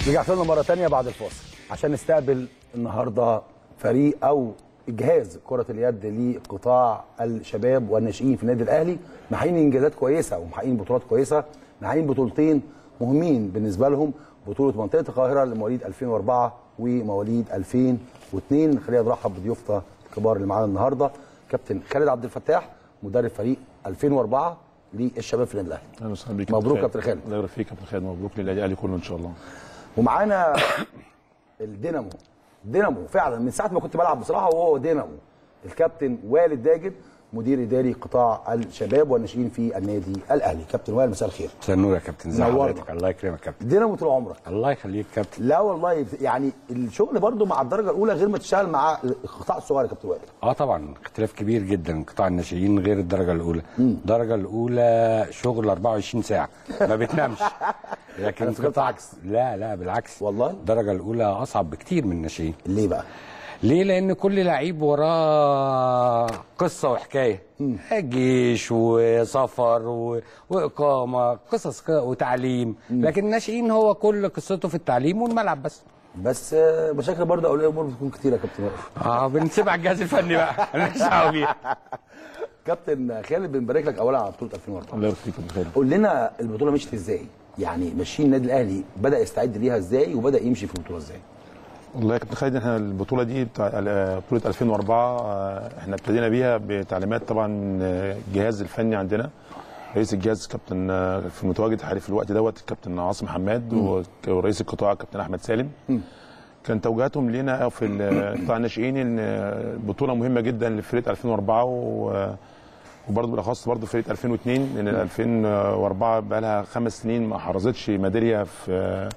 رجعت لنا مره تانية بعد الفاصل عشان نستقبل النهارده فريق او جهاز كره اليد لقطاع الشباب والناشئين في النادي الاهلي محققين انجازات كويسه ومحققين بطولات كويسه محققين بطولتين مهمين بالنسبه لهم بطوله منطقه القاهره لمواليد 2004 ومواليد 2002 خلينا نرحب بضيوفنا الكبار اللي معانا النهارده كابتن خالد عبد الفتاح مدرب فريق 2004 للشباب في النادي الاهلي اهلا وسهلا بيك مبروك خالد. كابتن خالد. الله يبارك فيك يا كابتن خالد مبروك للنادي الاهلي كله ان شاء الله ومعانا الدينامو دينامو فعلا من ساعه ما كنت بلعب بصراحه وهو دينامو الكابتن والد داجد مدير اداري قطاع الشباب والناشئين في النادي الاهلي كابتن وائل مساء الخير مساء النور يا كابتن ازي نورنا. حضرتك الله يكرمك يا كابتن دينامو طول عمرك الله يخليك كابتن لا والله يعني الشغل برضو مع الدرجه الاولى غير ما تشتغل مع القطاع الصغير يا كابتن وائل اه طبعا اختلاف كبير جدا قطاع الناشئين غير الدرجه الاولى الدرجه الاولى شغل 24 ساعه ما بتنامش لكن أنا فكرت عكس. لا لا بالعكس والله؟ الدرجه الاولى اصعب بكتير من الناشئين ليه بقى؟ ليه لان كل لعيب وراه قصه وحكايه جيش وسفر و... واقامه قصص ك- وتعليم لكن الناشئين هو كل قصته في التعليم والملعب بس بس آه، مشاكل برضه اولياء الامور بتكون كتير يا كابتن وائل اه بنسيبها على الجهاز الفني بقى مالناش دعوه بيها كابتن خالد بنبارك لك اولا على بطوله 2004 الله يبارك فيك يا كابتن خالد قول لنا البطوله مشيت ازاي؟ يعني ماشيين النادي الاهلي بدا يستعد ليها ازاي وبدا يمشي في البطوله ازاي؟ والله يا كابتن خالد احنا البطوله دي بتاع آه، بطوله 2004 آه، احنا ابتدينا بيها بتعليمات طبعا من آه، الجهاز الفني عندنا رئيس الجهاز كابتن آه، في المتواجد حالي في الوقت دوت الكابتن عاصم حماد وك- ورئيس القطاع كابتن احمد سالم كان توجيهاتهم لينا في ال- قطاع الناشئين ان آه، البطوله مهمه جدا لفريق 2004 و وبرضه بالاخص برضه فريق 2002 لان 2004 بقى لها خمس سنين ما حرزتش ميداليه في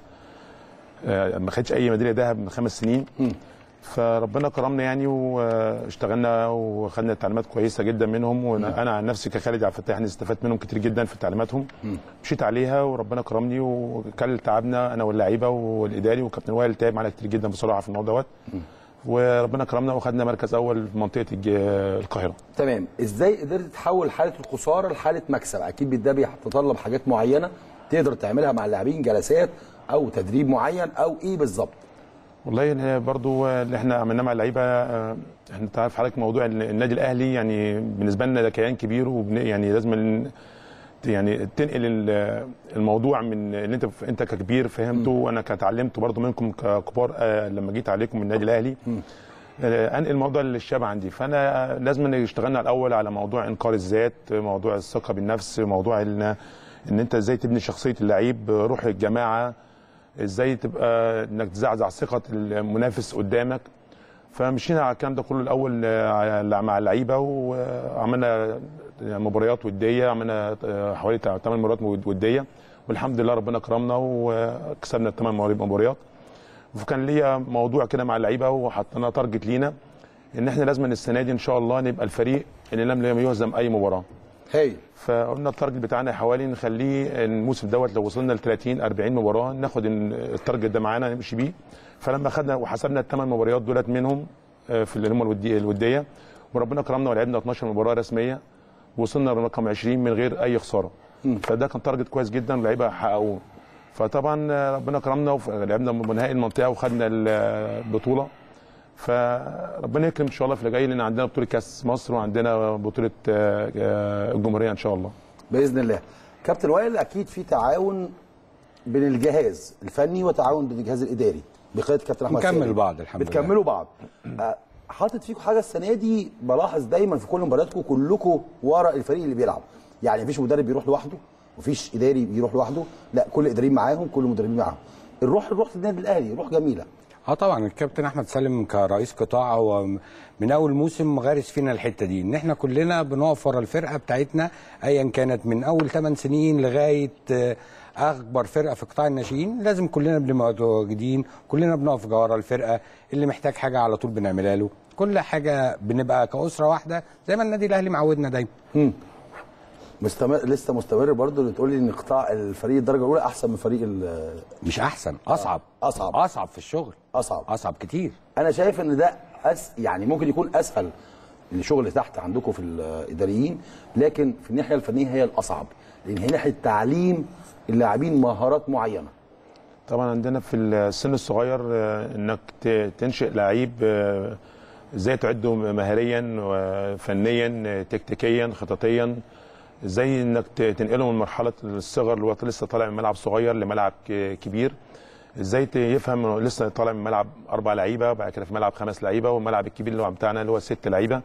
آه، ما خدتش اي ميداليه ذهب من خمس سنين فربنا كرمنا يعني واشتغلنا وخدنا تعليمات كويسه جدا منهم وانا عن نفسي كخالد عبد الفتاح أنا استفدت منهم كتير جدا في تعليماتهم مشيت عليها وربنا كرمني وكان تعبنا انا واللعيبه والاداري وكابتن وائل تعب معانا كتير جدا بصراحه في الموضوع دوت وربنا كرمنا وخدنا مركز اول في منطقه الج- القاهره تمام ازاي قدرت تحول حاله الخساره لحاله مكسب اكيد ده بيتطلب حاجات معينه تقدر تعملها مع اللاعبين جلسات او تدريب معين او ايه بالظبط والله إن برضو اللي احنا عملناه مع اللعيبه آه، احنا انت عارف حضرتك موضوع ال- النادي الاهلي يعني بالنسبه لنا ده كيان كبير وبن يعني لازم ال- يعني تنقل ال- الموضوع من اللي انت انت ككبير فهمته وانا كتعلمته برضو منكم ككبار آه، لما جيت عليكم من النادي الاهلي آه، انقل الموضوع للشباب عندي فانا لازم اشتغلنا الاول على موضوع انكار الذات موضوع الثقه بالنفس موضوع ان ان انت ازاي تبني شخصيه اللعيب روح الجماعه ازاي تبقى انك تزعزع ثقه المنافس قدامك فمشينا على الكلام ده كله الاول آه، مع اللعيبه وعملنا مباريات وديه عملنا آه، حوالي 8 مباريات وديه والحمد لله ربنا كرمنا وكسبنا الثمان مباريات وكان ليا موضوع كده مع اللعيبه وحطينا تارجت لينا ان احنا لازم السنه دي ان شاء الله نبقى الفريق اللي لم يهزم اي مباراه هايل فقلنا التارجت بتاعنا حوالي نخليه الموسم دوت لو وصلنا ل 30 40 مباراه ناخد ال- التارجت ده معانا نمشي بيه فلما خدنا وحسبنا الثمان مباريات دولت منهم آه، في اللي هم الودي- الوديه وربنا كرمنا ولعبنا 12 مباراه رسميه وصلنا لرقم 20 من غير اي خساره فده كان تارجت كويس جدا واللعيبه حققوه فطبعا آه، ربنا كرمنا ولعبنا نهائي المنطقه وخدنا البطوله فربنا يكرم ان شاء الله في اللي جاي لان عندنا بطوله كاس مصر وعندنا بطوله آه، آه، الجمهوريه ان شاء الله باذن الله كابتن وائل اكيد في تعاون بين الجهاز الفني وتعاون بين الجهاز الاداري بقياده كابتن احمد بنكمل سامي. بعض الحمد لله. بتكملوا بعض آه، حاطط فيكم حاجه السنه دي بلاحظ دايما في كل مبارياتكم كلكم ورا الفريق اللي بيلعب يعني مفيش مدرب بيروح لوحده مفيش اداري بيروح لوحده لا كل اداريين معاهم كل مدربين معاهم الروح الروح النادي الاهلي روح جميله اه طبعا الكابتن احمد سالم كرئيس قطاع هو من اول موسم غارس فينا الحته دي ان احنا كلنا بنقف ورا الفرقه بتاعتنا ايا كانت من اول 8 سنين لغايه آه، اكبر فرقه في قطاع الناشئين لازم كلنا بنبقى متواجدين كلنا بنقف ورا الفرقه اللي محتاج حاجه على طول بنعملها له كل حاجه بنبقى كاسره واحده زي ما النادي الاهلي معودنا دايما مستمر لسه مستمر برضه اللي تقول لي ان قطاع الفريق الدرجه الاولى احسن من فريق ال- مش احسن اصعب أصعب. اصعب في الشغل اصعب اصعب كتير انا شايف ان ده أس يعني ممكن يكون اسهل الشغل تحت عندكم في الاداريين لكن في الناحيه الفنيه هي الاصعب لان هي ناحيه تعليم اللاعبين مهارات معينه طبعا عندنا في السن الصغير آه، انك ت- تنشئ لعيب آه، ازاي تعده مهاريا وفنيا آه، تكتيكيا خططيا ازاي انك ت- تنقله من مرحله الصغر اللي هو لسه طالع من ملعب صغير لملعب ك- كبير ازاي ت- يفهم انه لسه طالع من ملعب اربع لعيبه وبعد كده في ملعب خمس لعيبه والملعب الكبير اللي هو بتاعنا اللي هو ست لعيبه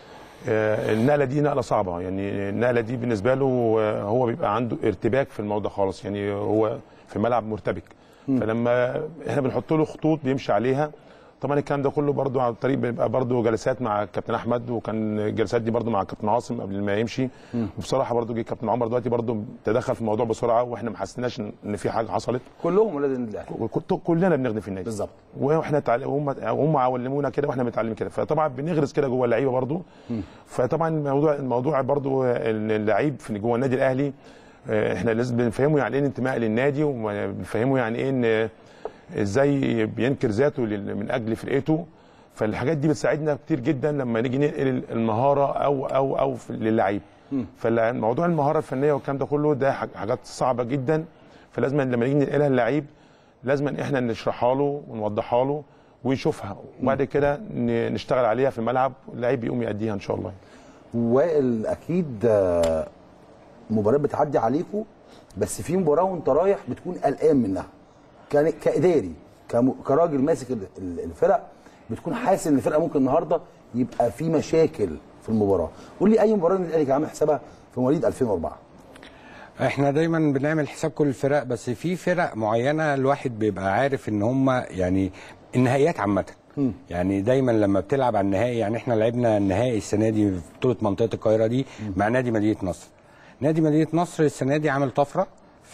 آه، النقله دي نقله صعبه يعني النقله دي بالنسبه له آه، هو بيبقى عنده ارتباك في الموضوع خالص يعني هو في ملعب مرتبك فلما احنا بنحط له خطوط بيمشي عليها طبعا الكلام ده كله برضو على الطريق بيبقى برضو جلسات مع الكابتن احمد وكان الجلسات دي برضو مع الكابتن عاصم قبل ما يمشي وبصراحه برضو جه الكابتن عمر دلوقتي برضو تدخل في الموضوع بسرعه واحنا ما حسيناش ان إن في حاجه حصلت كلهم ولاد النادي الاهلي كنت- كلنا بنخدم في النادي بالظبط واحنا تعل... هم هم علمونا كده واحنا بنتعلم كده فطبعا بنغرس كده جوه اللعيبه برضو فطبعا الموضوع الموضوع برضو إن اللعيب في جوه النادي الاهلي آه، احنا لازم بنفهمه يعني ايه الانتماء للنادي وبنفهمه يعني ايه ان ازاي بينكر ذاته لل- من اجل فرقته فالحاجات دي بتساعدنا كتير جدا لما نيجي ننقل المهاره او او او في- للعيب فالموضوع المهاره الفنيه والكلام ده كله ده حاج- حاجات صعبه جدا فلازم لما نيجي ننقلها للعيب لازم احنا نشرحها له ونوضحها له ويشوفها وبعد كده ن- نشتغل عليها في الملعب اللعيب يقوم يأديها ان شاء الله وائل اكيد آه، مباراه بتعدي عليكم بس في مباراه وانت رايح بتكون قلقان منها كان كاداري كم- كراجل ماسك ال- ال- الفرق بتكون حاسس ان الفرقه ممكن النهارده يبقى في مشاكل في المباراه قول لي اي مباراه النادي الاهلي كان عامل حسابها في مواليد 2004 احنا دايما بنعمل حساب كل الفرق بس في فرق معينه الواحد بيبقى عارف ان هم يعني النهائيات عامه يعني دايما لما بتلعب على النهائي يعني احنا لعبنا النهائي السنه دي في بطوله منطقه القاهره دي مع نادي مدينه نصر نادي مدينه نصر السنه دي عامل طفره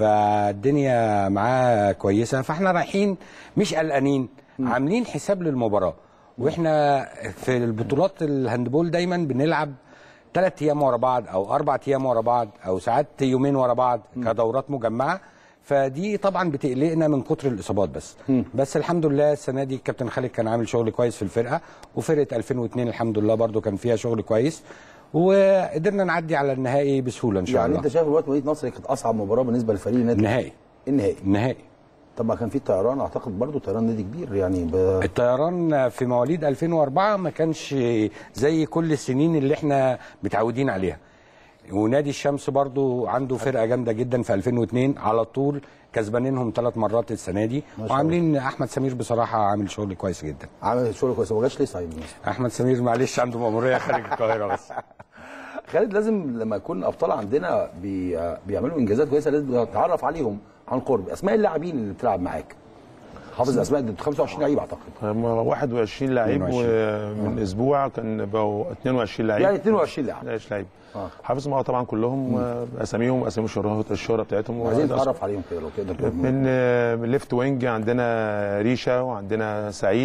فالدنيا معاه كويسه فاحنا رايحين مش قلقانين عاملين حساب للمباراه واحنا في البطولات الهاندبول دايما بنلعب ثلاث ايام ورا بعض او اربع ايام ورا بعض او ساعات يومين ورا بعض كدورات مجمعه فدي طبعا بتقلقنا من كتر الاصابات بس بس الحمد لله السنه دي الكابتن خالد كان عامل شغل كويس في الفرقه وفرقه 2002 الحمد لله برضو كان فيها شغل كويس وقدرنا نعدي على النهائي بسهوله ان شاء يعني الله انت شايف دلوقتي مدينه نصر كانت اصعب مباراه بالنسبه لفريق النادي النهائي النهائي النهائي طب ما كان في طيران اعتقد برضو طيران نادي كبير يعني ب... الطيران في مواليد 2004 ما كانش زي كل السنين اللي احنا متعودين عليها ونادي الشمس برضو عنده فرقه جامده جدا في 2002 على طول كسبانينهم ثلاث مرات السنه دي ما شاء وعاملين احمد سمير بصراحه عامل شغل كويس جدا عامل شغل كويس ما جاش ليه صحيح احمد سمير معلش عنده مأموريه خارج القاهره بس خالد لازم لما يكون ابطال عندنا بي... بيعملوا انجازات كويسه لازم نتعرف عليهم عن قرب اسماء اللاعبين اللي بتلعب معاك حافظ اسماء دي 25 لعيب اعتقد هم 21 لعيب 22. ومن اسبوع كان بقوا 22 لعيب يعني 22 لاعب 22 لعيب آه. حافظهم اه طبعا كلهم آه، اساميهم اسامي الشهره الشهره بتاعتهم عايزين وده نتعرف عليهم كده لو تقدر تقول. من آه، من ليفت وينج عندنا ريشه وعندنا سعيد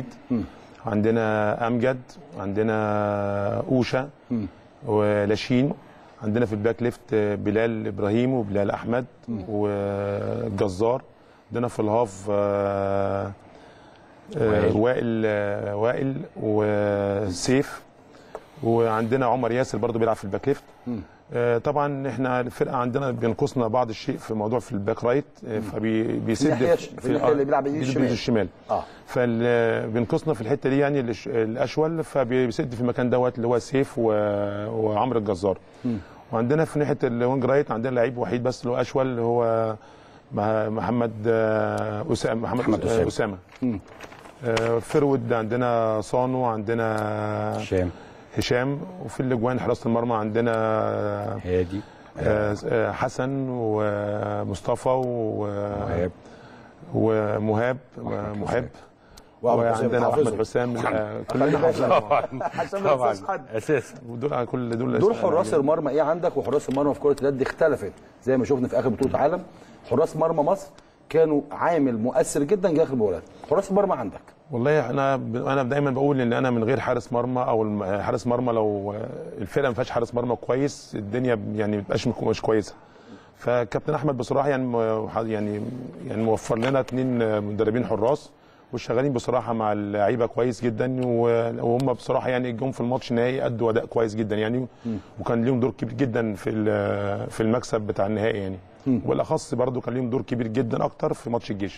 عندنا امجد عندنا اوشا ولاشين عندنا في الباك ليفت آه، بلال ابراهيم وبلال احمد وجزار عندنا في الهاف آه، آه، وائل آه، وائل وسيف وعندنا عمر ياسر برضو بيلعب في الباك ليفت آه، طبعا احنا الفرقه عندنا بينقصنا بعض الشيء في موضوع في الباك رايت آه، فبيسد الناحية- في الناحية اللي بيلعب بإيد الشمال. الشمال اه فبينقصنا في الحته دي يعني الأش- الاشول فبيسد في المكان دوت اللي هو سيف و... وعمرو الجزار وعندنا في ناحيه الوينج رايت عندنا لعيب وحيد بس اللي هو اشول اللي هو مه- محمد آه، اسامه محمد, محمد محمد أسامة. اسامه, أسامة. آه، فرود عندنا صانو عندنا هشام هشام وفي الاجوان حراسه المرمى عندنا هادي آه، آه، حسن ومصطفى و- مهاب ومهاب محب وعندنا احمد حسام آه، كلنا حافظين عشان ما طبعا ننساش حد اساسا ودول كل دول دول حراس المرمى ايه عندك وحراس المرمى في كره اليد اختلفت زي ما شفنا في اخر بطوله عالم حراس مرمى مصر كانوا عامل مؤثر جدا جه اخر المباريات حراس المرمى عندك والله انا انا دايما بقول ان انا من غير حارس مرمى او الم- حارس مرمى لو الفرقه ما فيهاش حارس مرمى كويس الدنيا يعني ما بتبقاش مش كويسه فكابتن احمد بصراحه يعني م- يعني يعني موفر لنا اثنين مدربين حراس وشغالين بصراحه مع اللعيبه كويس جدا و- وهم بصراحه يعني جم في الماتش النهائي ادوا اداء كويس جدا يعني وكان ليهم دور كبير جدا في ال- في المكسب بتاع النهائي يعني والاخص برضو كان ليهم دور كبير جدا اكتر في ماتش الجيش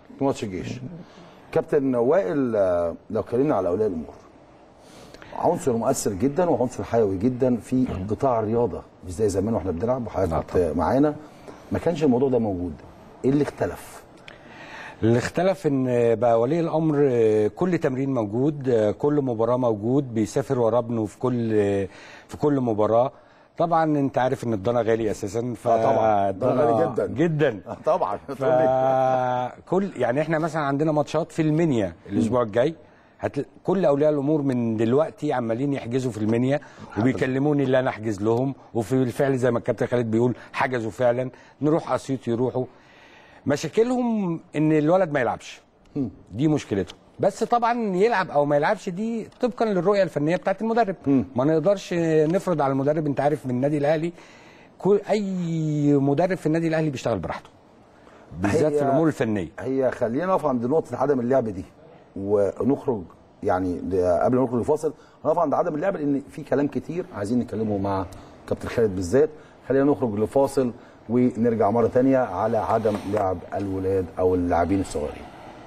في ماتش الجيش كابتن وائل آه، لو اتكلمنا على اولياء الامور عنصر مؤثر جدا وعنصر حيوي جدا في قطاع الرياضه مش زي زمان واحنا بنلعب وحضرتك كنت معانا ما كانش الموضوع ده موجود ايه اللي اختلف؟ اللي اختلف ان بقى ولي الامر كل تمرين موجود كل مباراه موجود بيسافر ورا ابنه في كل في كل مباراه طبعا انت عارف ان الضنا غالي اساسا ف آه طبعا، الضنا غالي جدا. جدا آه طبعا تقول لي. فكل يعني احنا مثلا عندنا ماتشات في المنيا الاسبوع الجاي هتل... كل اولياء الامور من دلوقتي عمالين يحجزوا في المنيا وبيكلموني اللي انا احجز لهم وفي الفعل زي ما الكابتن خالد بيقول حجزوا فعلا نروح اسيوط يروحوا مشاكلهم ان الولد ما يلعبش دي مشكلته بس طبعا يلعب او ما يلعبش دي طبقا للرؤيه الفنيه بتاعت المدرب ما نقدرش نفرض على المدرب انت عارف من النادي الاهلي كل اي مدرب في النادي الاهلي بيشتغل براحته بالذات في هي- الامور الفنيه هي خلينا نقف عند نقطه عدم اللعب دي ونخرج يعني ده قبل ما نخرج الفاصل نقف عند عدم اللعب لان في كلام كتير عايزين نتكلمه مع كابتن خالد بالذات خلينا نخرج لفاصل ونرجع مره تانية على عدم لعب الولاد او اللاعبين الصغيرين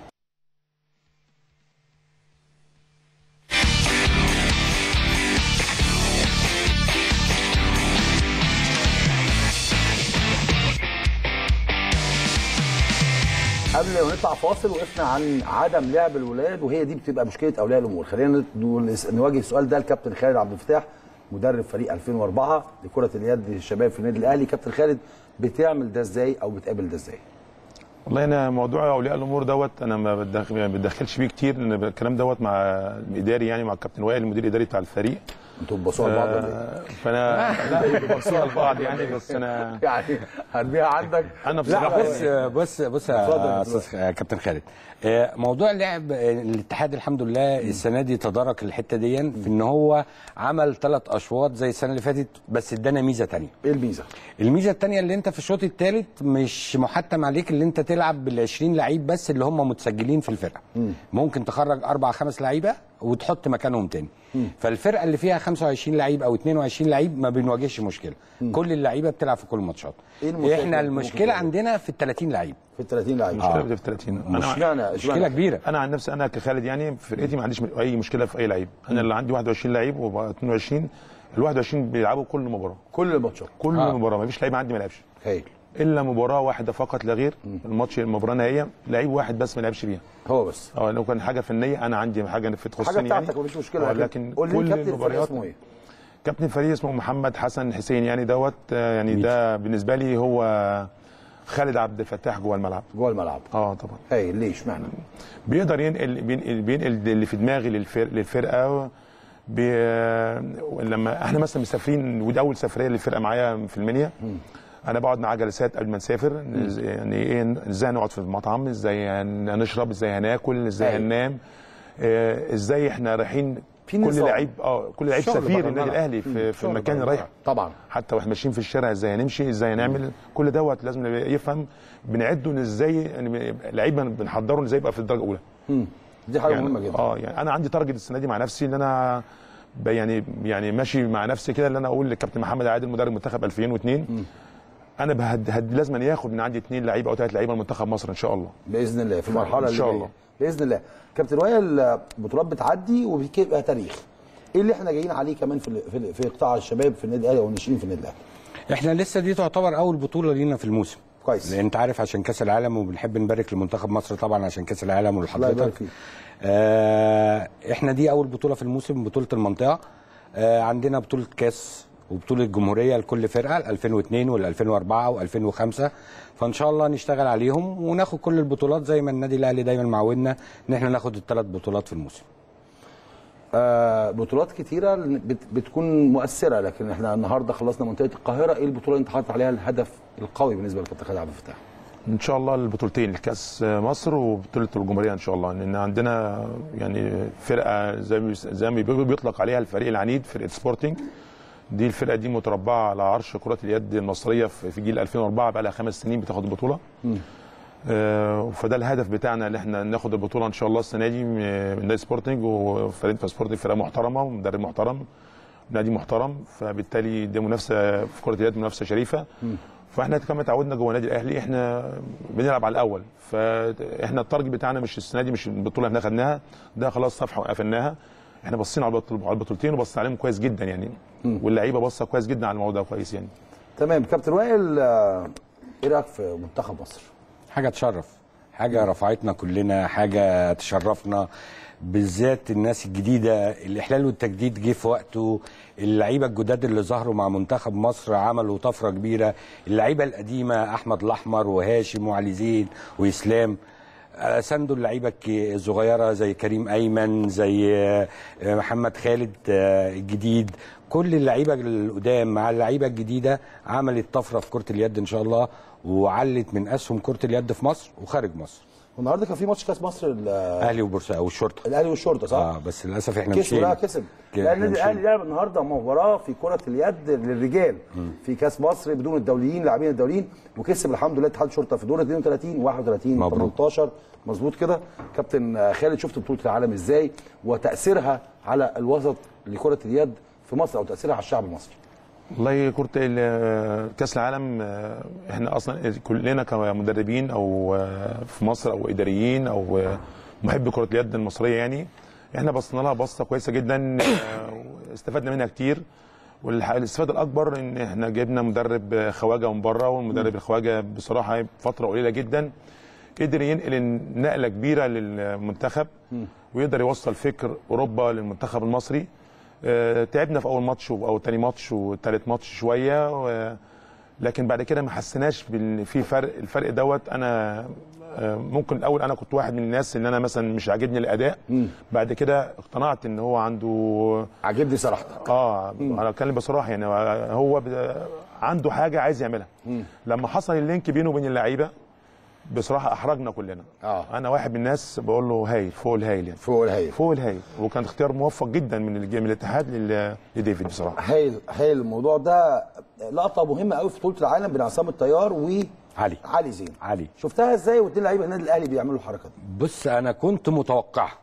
قبل ما نطلع فاصل وقفنا عن عدم لعب الولاد وهي دي بتبقى مشكله اولياء الامور خلينا نقول- نواجه السؤال ده لكابتن خالد عبد الفتاح مدرب فريق 2004 لكره اليد الشباب في النادي الاهلي كابتن خالد بتعمل ده ازاي او بتقابل ده ازاي والله انا موضوع اولياء الامور دوت انا ما بتدخل ما بتدخلش فيه كتير لان الكلام دوت مع الاداري يعني مع الكابتن وائل المدير الاداري بتاع الفريق انتوا بتبصوا على بعض ولا ايه؟ آه، فانا لا ببصوا لبعض يعني بس انا يعني هرميها عندك انا لا بصراحه بص بص بص اتفضل يا يا استاذ يا كابتن خالد آه، موضوع اللعب آه، الاتحاد الحمد لله السنه دي تدارك الحته دي في ان هو عمل ثلاث اشواط زي السنه اللي فاتت بس ادانا ميزه تانية ايه الميزه؟ الميزه الثانيه اللي انت في الشوط الثالث مش محتم عليك اللي انت تلعب بال 20 لعيب بس اللي هم متسجلين في الفرقه ممكن تخرج اربع خمس لعيبه وتحط مكانهم تاني فالفرقه اللي فيها 25 لعيب او 22 لعيب ما بنواجهش مشكله كل اللعيبه بتلعب في كل الماتشات إيه المشكلة احنا اللي ممكن المشكله تواجه؟ عندنا في ال 30 لعيب في ال 30 لعيب مشكله في 30 انا اشمعنى مشكله اشمعنى كبيره انا عن نفسي انا كخالد يعني في فرقتي ما عنديش اي مشكله في اي لعيب انا اللي عندي 21 لعيب و 22 ال 21 بيلعبوا كل مباراه كل الماتشات كل آه. مباراه ما فيش لعيب عندي ما لعبش هايل الا مباراه واحده فقط لا غير الماتش المباراه النهائيه لعيب واحد بس ما لعبش فيها هو بس اه لو كان حاجه فنيه انا عندي حاجه في تخصني حاجه بتاعتك يعني مفيش مشكله آه، لكن قول لي كل كابتن الفريق المباريات اسمه ايه؟ كابتن الفريق اسمه محمد حسن حسين يعني دوت آه، يعني ده بالنسبه لي هو خالد عبد الفتاح جوه الملعب جوه الملعب اه طبعا هايل ليه اشمعنى؟ بيقدر ينقل بينقل, بينقل اللي في دماغي للفرق للفرقه بي... لما احنا مثلا مسافرين ودي اول سفريه للفرقه معايا في المنيا انا بقعد معاه جلسات قبل ما نسافر يعني ايه ازاي هنقعد في المطعم ازاي هنشرب ازاي هناكل ازاي أيوة. هننام آه، ازاي احنا رايحين في كل نظام. لعيب اه كل لعيب شغل سفير بره النادي الملعب. الاهلي في, في شغل المكان بره اللي رايح طبعا حتى واحنا ماشيين في الشارع ازاي هنمشي ازاي هنعمل كل دوت لازم يفهم بنعده إن ازاي يعني لعيب بنحضره ازاي يبقى في الدرجه الاولى دي حاجه يعني مهمه جدا اه يعني انا عندي تارجت السنه دي مع نفسي ان انا ب- يعني يعني ماشي مع نفسي كده ان انا اقول للكابتن محمد عادل مدرب منتخب 2002 انا بهد هد لازم أن ياخد من عندي اثنين لعيبه او ثلاث لعيبه منتخب مصر ان شاء الله باذن الله في المرحله إن اللي شاء جاية. الله. باذن الله كابتن وائل بطولات بتعدي وبيبقى تاريخ ايه اللي احنا جايين عليه كمان في ال- في, ال- في قطاع الشباب في النادي الاهلي او الناشئين في النادي الاهلي احنا لسه دي تعتبر اول بطوله لينا في الموسم كويس. لان انت عارف عشان كاس العالم وبنحب نبارك لمنتخب مصر طبعا عشان كاس العالم الله يبارك ولحضرتك فيك. آه احنا دي اول بطوله في الموسم بطوله المنطقه آه عندنا بطوله كاس وبطوله جمهوريه لكل فرقه ال 2002 وال 2004 وال 2005 فان شاء الله نشتغل عليهم وناخد كل البطولات زي ما النادي الاهلي دايما معودنا ان احنا ناخد الثلاث بطولات في الموسم آه بطولات كتيره بت بتكون مؤثره لكن احنا النهارده خلصنا منطقه القاهره ايه البطوله اللي انت حاطط عليها الهدف القوي بالنسبه لكابتن خالد عبد الفتاح ان شاء الله البطولتين الكاس مصر وبطوله الجمهوريه ان شاء الله لان عندنا يعني فرقه زي ما بيس- زي ما بي- بيطلق عليها الفريق العنيد فرقه سبورتنج دي الفرقه دي متربعه على عرش كره اليد المصريه في في جيل 2004 بقى لها خمس سنين بتاخد البطوله آه، فده الهدف بتاعنا اللي احنا ناخد البطوله ان شاء الله السنه دي من من نادي سبورتنج وفريق سبورتنج فرقه محترمه ومدرب محترم نادي محترم فبالتالي دي منافسه في كره اليد منافسه شريفه فاحنا كما تعودنا جوه النادي الاهلي احنا بنلعب على الاول فاحنا التارجت بتاعنا مش السنه دي مش البطوله اللي احنا خدناها ده خلاص صفحه وقفلناها احنا بصينا على البطل- على البطولتين وبصينا عليهم كويس جدا يعني واللعيبه بصه كويس جدا على الموضوع ده كويس يعني تمام كابتن وائل آه، ايه رايك في منتخب مصر؟ حاجه تشرف حاجه رفعتنا كلنا حاجه تشرفنا بالذات الناس الجديده الاحلال والتجديد جه في وقته اللعيبه الجداد اللي ظهروا مع منتخب مصر عملوا طفره كبيره اللعيبه القديمه احمد الاحمر وهاشم وعلي زيد واسلام آه، ساندوا اللعيبه الك- الصغيره زي كريم ايمن زي آه، محمد خالد آه، الجديد كل اللعيبه القدام مع اللعيبه الجديده عملت طفره في كره اليد ان شاء الله وعلت من اسهم كره اليد في مصر وخارج مصر والنهارده كان في ماتش كاس مصر ال- اهلي وبورسعيد والشرطه الاهلي والشرطه صح؟ اه بس للاسف احنا كسب مشينا لا كسب كده لا احنا النادي الاهلي مشينا. لعب النهارده مباراه في كره اليد للرجال في كاس مصر بدون الدوليين اللاعبين الدوليين وكسب الحمد لله اتحاد الشرطه في دور 32 31 مبروك. 18 مظبوط كده كابتن آه، خالد شفت بطوله العالم ازاي وتاثيرها على الوسط لكره اليد في مصر او تاثيرها على الشعب المصري والله كرة ال- كأس العالم آه، احنا اصلا كلنا كمدربين او آه، في مصر او اداريين او آه، محب كرة اليد المصرية يعني احنا بصينا لها بصة كويسة جدا آه، واستفدنا منها كتير والاستفادة الأكبر إن احنا جبنا مدرب آه، خواجة من بره والمدرب الخواجة بصراحة فترة قليلة جدا قدر ينقل نقلة كبيرة للمنتخب ويقدر يوصل فكر أوروبا للمنتخب المصري آه، تعبنا في اول ماتش او تاني ماتش وتالت ماتش شويه و... لكن بعد كده ما حسيناش بال- في فرق الفرق دوت انا آه، ممكن الاول انا كنت واحد من الناس اللي انا مثلا مش عاجبني الاداء بعد كده اقتنعت ان هو عنده عجبني صراحتك اه انا اتكلم بصراحه يعني هو ب- عنده حاجه عايز يعملها لما حصل اللينك بينه وبين اللعيبه بصراحه احرجنا كلنا آه. انا واحد من الناس بقول له هايل فوق الهايل يعني فوق الهايل فوق الهايل وكان اختيار موفق جدا من الج- من الاتحاد لل- لديفيد بصراحه هايل هايل الموضوع ده لقطه مهمه قوي في بطوله العالم بين عصام الطيار و علي. علي زين علي. شفتها ازاي واثنين لعيبه النادي الاهلي بيعملوا الحركه دي بص انا كنت متوقعها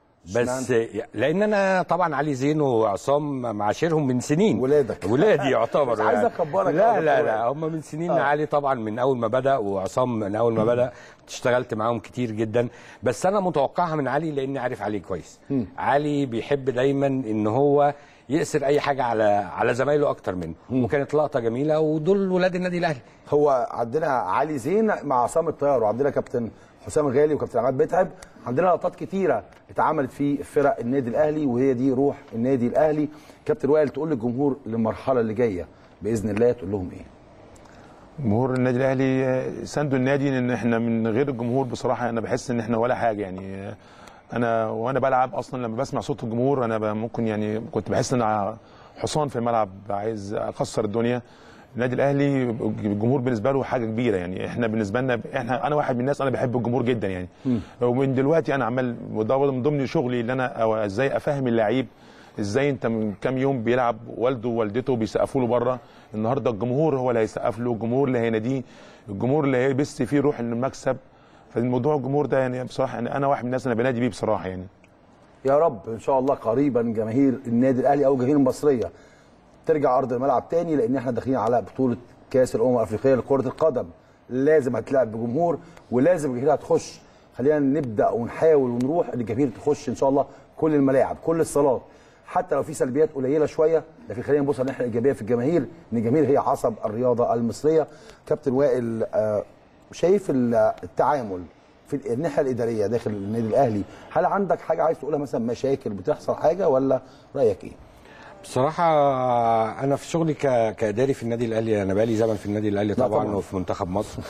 بس لان انا طبعا علي زين وعصام معاشرهم من سنين ولادك. ولادي يعتبر بس عايز أكبرك لا أوي لا كمان. لا هم من سنين آه. علي طبعا من اول ما بدا وعصام من اول ما بدا اشتغلت معاهم كتير جدا بس انا متوقعها من علي لاني عارف علي كويس علي بيحب دايما ان هو يأسر اي حاجه على على زمايله اكتر منه وكانت لقطه جميله ودول ولاد النادي الاهلي هو عندنا علي زين مع عصام الطيار وعندنا كابتن حسام غالي وكابتن عماد متعب عندنا لقطات كتيره اتعملت في فرق النادي الاهلي وهي دي روح النادي الاهلي كابتن وائل تقول للجمهور للمرحله اللي جايه باذن الله تقول لهم ايه جمهور النادي الاهلي آه، ساندوا النادي لان احنا من غير الجمهور بصراحه انا بحس ان احنا ولا حاجه يعني آه، انا وانا بلعب اصلا لما بسمع صوت الجمهور انا ب- ممكن يعني كنت بحس ان أنا حصان في الملعب عايز اكسر الدنيا النادي الاهلي الجمهور بالنسبه له حاجه كبيره يعني احنا بالنسبه لنا احنا انا واحد من الناس انا بحب الجمهور جدا يعني ومن دلوقتي انا عمال وده برضه من ضمن شغلي اللي انا أو ازاي افهم اللعيب ازاي انت من كام يوم بيلعب والده ووالدته بيسقفوا له بره النهارده الجمهور هو اللي هيسقف له الجمهور اللي هيناديه الجمهور اللي هيبث فيه روح المكسب فالموضوع الجمهور ده يعني بصراحه يعني انا واحد من الناس انا بنادي بيه بصراحه يعني يا رب ان شاء الله قريبا جماهير النادي الاهلي او الجماهير المصريه ترجع ارض الملعب تاني لان احنا داخلين على بطوله كاس الامم الافريقيه لكره القدم لازم هتلعب بجمهور ولازم الجماهير هتخش خلينا نبدا ونحاول ونروح ان الجماهير تخش ان شاء الله كل الملاعب كل الصالات حتى لو في سلبيات قليله شويه لكن خلينا نبص على الناحيه الايجابيه في الجماهير ان الجماهير هي عصب الرياضه المصريه كابتن وائل آه، شايف ال- التعامل في الناحيه الاداريه داخل النادي الاهلي هل عندك حاجه عايز تقولها مثلا مشاكل بتحصل حاجه ولا رايك ايه بصراحة أنا في شغلي ك... كإداري في النادي الأهلي أنا بقالي زمن في النادي الأهلي لا طبعا, طبعاً. وفي منتخب مصر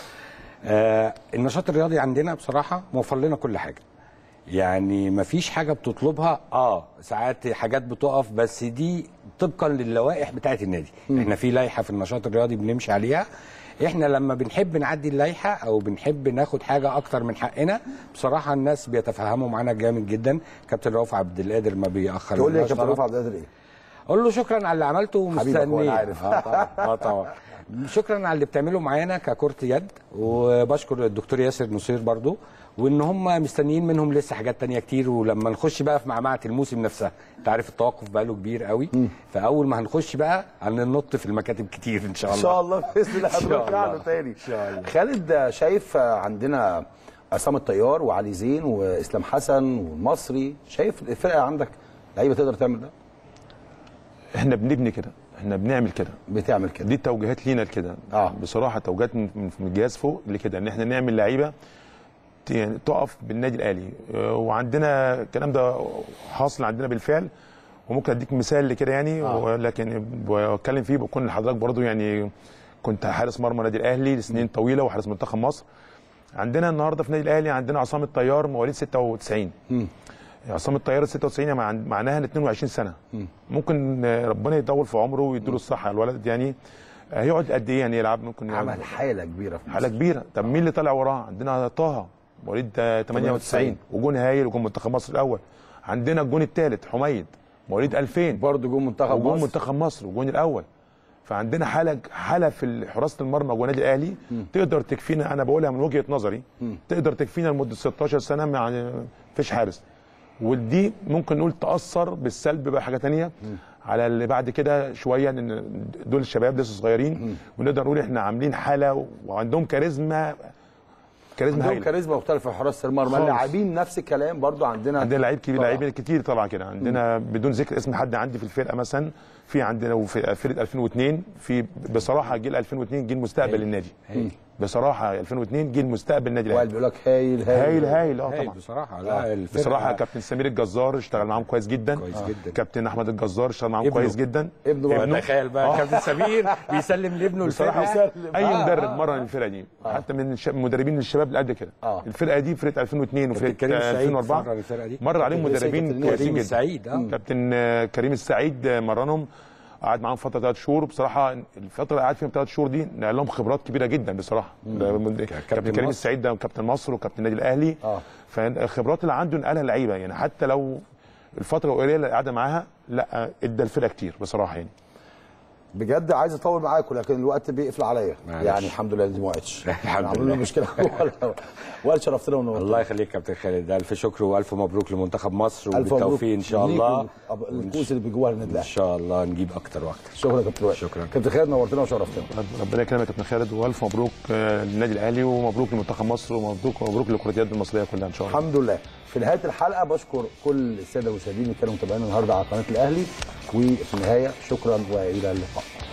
آه النشاط الرياضي عندنا بصراحة موفر لنا كل حاجة يعني مفيش حاجة بتطلبها اه ساعات حاجات بتقف بس دي طبقا للوائح بتاعة النادي احنا في لائحة في النشاط الرياضي بنمشي عليها احنا لما بنحب نعدي اللائحة او بنحب ناخد حاجة اكتر من حقنا بصراحة الناس بيتفهموا معانا جامد جدا كابتن رؤوف عبد القادر ما بيأخر تقول لي يا لناش كابتن طرف. رفعت عبد القادر ايه اقول له شكرا على اللي عملته حبيبك هو ومستنيه أنا عارف. اه طبعا اه طبعا شكرا على اللي بتعمله معانا ككرة يد وبشكر الدكتور ياسر نصير برضو وان هم مستنيين منهم لسه حاجات تانية كتير ولما نخش بقى في معمعة الموسم نفسها انت عارف التوقف بقى له كبير قوي فاول ما هنخش بقى هننط في المكاتب كتير ان شاء ان الله شاء الله باذن الله إن شاء هنرجع الله. له تاني إن شاء الله. خالد شايف عندنا عصام الطيار وعلي زين واسلام حسن والمصري شايف الفرقه عندك لعيبه تقدر تعمل ده احنا بنبني كده احنا بنعمل كده بتعمل كده دي توجيهات لينا لكده آه. بصراحه توجيهات من من الجهاز فوق لكده ان احنا نعمل لعيبه ت- يعني تقف بالنادي الاهلي آه، وعندنا الكلام ده حاصل عندنا بالفعل وممكن اديك مثال لكده يعني آه. ولكن بتكلم فيه بكون لحضرتك برضو يعني كنت حارس مرمى النادي الاهلي لسنين طويله وحارس منتخب مصر عندنا النهارده في النادي الاهلي عندنا عصام الطيار مواليد 96 عصام الطيار 96 يعني مع- معناها إن 22 سنه ممكن آه، ربنا يطول في عمره ويديله الصحه على الولد يعني آه، هيقعد قد ايه يعني يلعب ممكن يلعب عمل حاله كبيره في حاله مصر. كبيره طب مين اللي طلع وراه عندنا طه مواليد آه، 98 وجون هايل وجون منتخب مصر الاول عندنا الجون الثالث حميد مواليد 2000 برضه جون منتخب وجون مصر منتخب مصر والجون الاول فعندنا حاله حاله في حراسه المرمى جوه النادي الاهلي تقدر تكفينا انا بقولها من وجهه نظري تقدر تكفينا لمده 16 سنه مع فيش حارس ودي ممكن نقول تاثر بالسلب بقى حاجه تانية على اللي بعد كده شويه لان دول الشباب لسه صغيرين ونقدر نقول احنا عاملين حاله وعندهم كاريزما كاريزما عندهم هايله كاريزما مختلفه في حراسه المرمى خالص. اللاعبين نفس الكلام برضه عندنا عندنا لعيب كبير طبعا. لعيبه كتير طبعا كده عندنا بدون ذكر اسم حد عندي في الفرقه مثلا في عندنا وفي فرقه 2002 في بصراحه جيل 2002 جيل مستقبل النادي هايل. بصراحه 2002 جيل مستقبل النادي وائل الاهلي بيقول لك هايل هايل هايل هايل اه هايل طبعا بصراحه لا الفرقة- بصراحه كابتن سمير الجزار اشتغل معاهم كويس جدا كويس جدا. كابتن احمد الجزار اشتغل معاهم ابنه. كويس جدا ابنه بقى تخيل بقى كابتن سمير بيسلم لابنه بصراحه الفرقه اي آه، مدرب آه. مرن الفرقه دي حتى من الش- مدربين الشباب اللي قد كده آه. الفرقه دي فرقه 2002 كابتن كريم وفرقه السعيد 2004 مرن الفرقه دي مر عليهم كابتن مدربين كريم كويسين كريم جدا السعيد اه كابتن آه، كريم السعيد آه، مرنهم قعد معاهم فتره ثلاث شهور بصراحه الفتره اللي قعد فيهم ثلاث شهور دي نقل لهم خبرات كبيره جدا بصراحه ده من- كابتن كريم مصر. السعيد ده كابتن مصر وكابتن النادي الاهلي آه. فالخبرات اللي عنده نقلها لعيبه يعني حتى لو الفتره القليله اللي قاعده معاها لا ادى الفرقه كتير بصراحه يعني بجد عايز اطول معاكم لكن الوقت بيقفل عليا معلش. يعني الحمد لله دي ما وقعتش الحمد عملوا لنا لله. مشكله ولا ولا شرفتنا ونورتنا الله يخليك كابتن خالد الف شكر والف مبروك لمنتخب مصر الف مبروك وبالتوفيق ان شاء الله ليكم الكوس اللي بيجوها النادي ان الاهلي شاء الله نجيب اكتر واكتر شكرا يا كابتن وائل شكرا. كابتن خالد نورتنا وشرفتنا ربنا يكرمك يا كابتن خالد والف مبروك آه، للنادي الاهلي ومبروك لمنتخب مصر ومبروك مبروك لكره اليد المصريه كلها ان شاء الله الحمد لله في نهايه الحلقه بشكر كل الساده والمشاهدين اللي كانوا متابعينا النهارده على قناه الاهلي وفي النهايه شكرا والى اللقاء